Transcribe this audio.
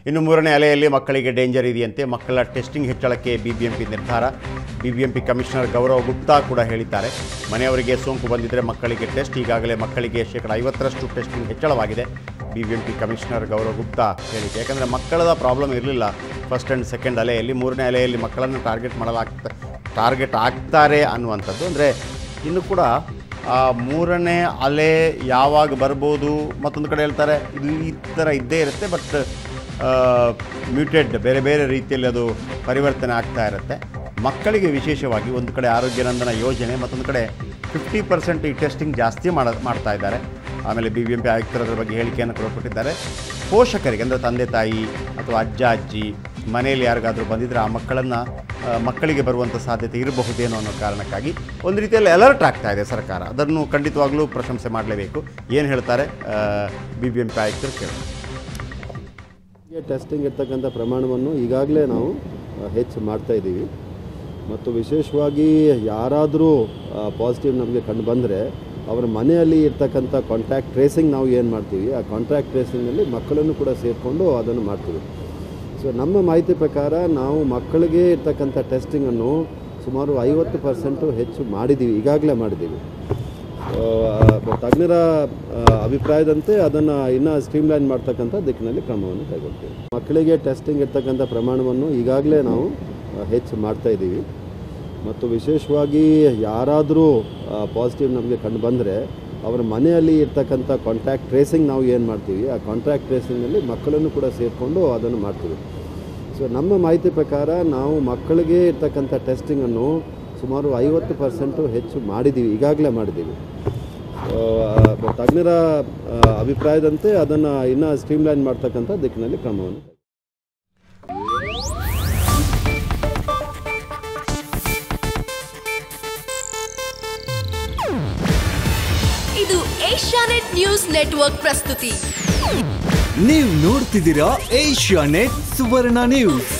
ಇನ್ನು ಮೂರನೇ ಅಲೆಯಲ್ಲಿ ಮಕ್ಕಳಿಗೆ ಡೇಂಜರ್ ಇದೆಯಂತೆ ಮಕ್ಕಳ ಟೆಸ್ಟಿಂಗ್ ಹೆಚ್ಚಳಕ್ಕೆ ಬಿಬಿಎಂಪಿ ನಿರ್ಧಾರ ಬಿಬಿಎಂಪಿ ಕಮಿಷನರ್ ಗೌರವ್ ಗುಪ್ತಾ ಕೂಡ ಹೇಳಿದ್ದಾರೆ ಮನೆಯವರಿಗೆ ಸೋಂಕು ಬಂದಿದ್ದರೆ ಮಕ್ಕಳಿಗೆ ಟೆಸ್ಟ್ ಈಗಾಗಲೇ ಮಕ್ಕಳಿಗೆ ಶೇಕಡ ಐವತ್ತರಷ್ಟು ಟೆಸ್ಟಿಂಗ್ ಹೆಚ್ಚಳವಾಗಿದೆ ಬಿಬಿಎಂಪಿ ಕಮಿಷನರ್ ಗೌರವ್ ಗುಪ್ತಾ ಹೇಳಿಕೆ ಯಾಕಂದರೆ ಮಕ್ಕಳದ ಪ್ರಾಬ್ಲಮ್ ಇರಲಿಲ್ಲ ಫಸ್ಟ್ ಆ್ಯಂಡ್ ಸೆಕೆಂಡ್ ಅಲೆಯಲ್ಲಿ ಮೂರನೇ ಅಲೆಯಲ್ಲಿ ಮಕ್ಕಳನ್ನು ಟಾರ್ಗೆಟ್ ಮಾಡಲಾಗ್ತಾ ಟಾರ್ಗೆಟ್ ಆಗ್ತಾರೆ ಅನ್ನುವಂಥದ್ದು ಅಂದರೆ ಇನ್ನು ಕೂಡ ಆ ಮೂರನೇ ಅಲೆ ಯಾವಾಗ ಬರ್ಬೋದು ಮತ್ತೊಂದು ಕಡೆ ಹೇಳ್ತಾರೆ ಇದು ಈ ಥರ ಇದ್ದೇ ಇರುತ್ತೆ ಬಟ್ ಮ್ಯೂಟೆಡ್ ಬೇರೆ ಬೇರೆ ರೀತಿಯಲ್ಲಿ ಅದು ಪರಿವರ್ತನೆ ಆಗ್ತಾ ಇರುತ್ತೆ ಮಕ್ಕಳಿಗೆ ವಿಶೇಷವಾಗಿ ಒಂದು ಕಡೆ ಆರೋಗ್ಯ ನಂದನ ಯೋಜನೆ ಮತ್ತೊಂದು ಕಡೆ ಫಿಫ್ಟಿ ಪರ್ಸೆಂಟ್ ಈ ಟೆಸ್ಟಿಂಗ್ ಜಾಸ್ತಿ ಮಾಡ ಮಾಡ್ತಾ ಇದ್ದಾರೆ ಆಮೇಲೆ ಬಿ ಬಿ ಎಂ ಪಿ ಆಯುಕ್ತರು ಅದರ ಬಗ್ಗೆ ಹೇಳಿಕೆಯನ್ನು ಕೂಡ ಕೊಟ್ಟಿದ್ದಾರೆ ಪೋಷಕರಿಗೆ ಅಂದರೆ ತಂದೆ ತಾಯಿ ಅಥವಾ ಅಜ್ಜ ಅಜ್ಜಿ ಮನೆಯಲ್ಲಿ ಯಾರಿಗಾದರೂ ಬಂದಿದ್ದರೆ ಆ ಮಕ್ಕಳನ್ನು ಆ, ಮಕ್ಕಳಿಗೆ ಬರುವಂಥ ಸಾಧ್ಯತೆ ಇರಬಹುದೇನೋ ಅನ್ನೋ ಕಾರಣಕ್ಕಾಗಿ ಒಂದು ರೀತಿಯಲ್ಲಿ ಅಲರ್ಟ್ ಆಗ್ತಾ ಇದೆ ಸರ್ಕಾರ ಅದನ್ನು ಖಂಡಿತವಾಗ್ಲೂ ಪ್ರಶಂಸೆ ಮಾಡಲೇಬೇಕು ಏನು ಹೇಳ್ತಾರೆ ಬಿ ಬಿ ಎಂ ಪಿ ಆಯುಕ್ತರು ಕೇಳೋಣ ಹೀಗೆ ಟೆಸ್ಟಿಂಗ್ ಇರ್ತಕ್ಕಂಥ ಪ್ರಮಾಣವನ್ನು ಈಗಾಗಲೇ ನಾವು ಆ, ಹೆಚ್ಚು ಮಾಡ್ತಾ ಇದ್ದೀವಿ ಮತ್ತು ವಿಶೇಷವಾಗಿ ಯಾರಾದರೂ ಪಾಸಿಟಿವ್ ನಮಗೆ ಕಂಡು ಬಂದರೆ ಅವರ ಮನೆಯಲ್ಲಿ ಇರ್ತಕ್ಕಂಥ ಕಾಂಟ್ಯಾಕ್ಟ್ ಟ್ರೇಸಿಂಗ್ ನಾವು ಏನು ಮಾಡ್ತೀವಿ ಆ ಕಾಂಟ್ಯಾಕ್ಟ್ ಟ್ರೇಸಿಂಗಲ್ಲಿ ಮಕ್ಕಳನ್ನು ಕೂಡ ಸೇರಿಕೊಂಡು ಅದನ್ನು ಮಾಡ್ತೀವಿ ಸೊ ನಮ್ಮ ಮಾಹಿತಿ ಪ್ರಕಾರ ನಾವು ಮಕ್ಕಳಿಗೆ ಇರ್ತಕ್ಕಂಥ ಟೆಸ್ಟಿಂಗನ್ನು ಸುಮಾರು ಐವತ್ತು ಪರ್ಸೆಂಟು ಹೆಚ್ಚು ಮಾಡಿದ್ದೀವಿ ಈಗಾಗಲೇ ಮಾಡಿದ್ದೀವಿ ಆ, ತಜ್ಞರ ಆ, ಅಭಿಪ್ರಾಯದಂತೆ ಅದನ್ನು ಇನ್ನೂ ಸ್ಟ್ರೀಮ್ಲೈನ್ ಮಾಡ್ತಕ್ಕಂಥ ದಿಕ್ಕಿನಲ್ಲಿ ಕ್ರಮವನ್ನು ಕೈಗೊಳ್ತೀವಿ ಮಕ್ಕಳಿಗೆ ಟೆಸ್ಟಿಂಗ್ ಇರ್ತಕ್ಕಂಥ ಪ್ರಮಾಣವನ್ನು ಈಗಾಗಲೇ ನಾವು ಆ, ಹೆಚ್ಚು ಮಾಡ್ತಾ ಇದ್ದೀವಿ ಮತ್ತು ವಿಶೇಷವಾಗಿ ಯಾರಾದರೂ ಪಾಸಿಟಿವ್ ನಮಗೆ ಕಂಡು ಬಂದರೆ ಅವರ ಮನೆಯಲ್ಲಿ ಇರ್ತಕ್ಕಂಥ ಕಾಂಟ್ಯಾಕ್ಟ್ ಟ್ರೇಸಿಂಗ್ ನಾವು ಏನು ಮಾಡ್ತೀವಿ ಆ ಕಾಂಟ್ಯಾಕ್ಟ್ ಟ್ರೇಸಿಂಗಲ್ಲಿ ಮಕ್ಕಳನ್ನು ಕೂಡ ಸೇರಿಕೊಂಡು ಅದನ್ನು ಮಾಡ್ತೀವಿ ಸೊ ನಮ್ಮ ಮಾಹಿತಿ ಪ್ರಕಾರ ನಾವು ಮಕ್ಕಳಿಗೆ ಇರ್ತಕ್ಕಂಥ ಟೆಸ್ಟಿಂಗನ್ನು ಸುಮಾರು ಐವತ್ತು ಪರ್ಸೆಂಟು ಹೆಚ್ಚು ಮಾಡಿದ್ದೀವಿ ಈಗಾಗಲೇ ಮಾಡಿದ್ದೀವಿ ಆ, ತಜ್ಞರ ಆ, ಅಭಿಪ್ರಾಯದಂತೆ ಅದನ್ನು ಇನ್ನೂ ಸ್ಟ್ರೀಮ್ಲೈನ್ ಮಾಡ್ತಕ್ಕಂಥ ದಿಕ್ಕಿನಲ್ಲಿ ಕ್ರಮವನ್ನು ಇದು ಏಷ್ಯಾನೆಟ್ ನ್ಯೂಸ್ ನೆಟ್ವರ್ಕ್ ಪ್ರಸ್ತುತಿ ನೀವು ನೋಡ್ತಿದ್ದೀರಾ ಏಷ್ಯಾ ನೆಟ್ ಸುವರ್ಣ ನ್ಯೂಸ್